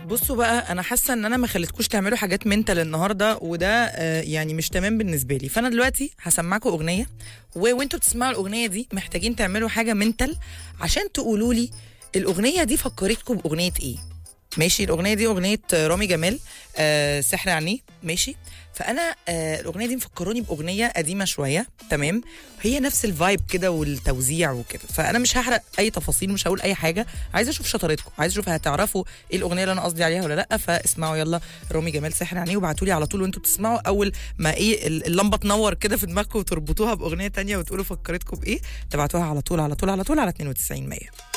بصوا بقى انا حاسه ان انا ما خليتكوش تعملوا حاجات منتال النهارده وده آه، يعني مش تمام بالنسبه لي فانا دلوقتي هسمعكم اغنيه و... وانتوا بتسمعوا الاغنيه دي محتاجين تعملوا حاجه منتال عشان تقولوا لي الاغنيه دي فكرتكم باغنيه ايه ماشي الاغنيه دي اغنيه آه، رامي جمال آه سحر عني ماشي فانا آه الاغنيه دي مفكروني باغنيه قديمه شويه تمام هي نفس الفايب كده والتوزيع وكده فانا مش هحرق اي تفاصيل مش هقول اي حاجه عايزه اشوف شطارتكم عايزه اشوف هتعرفوا ايه الاغنيه اللي انا قصدي عليها ولا لا فاسمعوا يلا رامي جمال سحر عني وابعتوا لي على طول وانتوا بتسمعوا اول ما ايه ال- اللمبه تنور كده في دماغكم وتربطوها باغنيه تانية وتقولوا فكرتكم بايه تبعتوها على طول على طول على طول على 92 100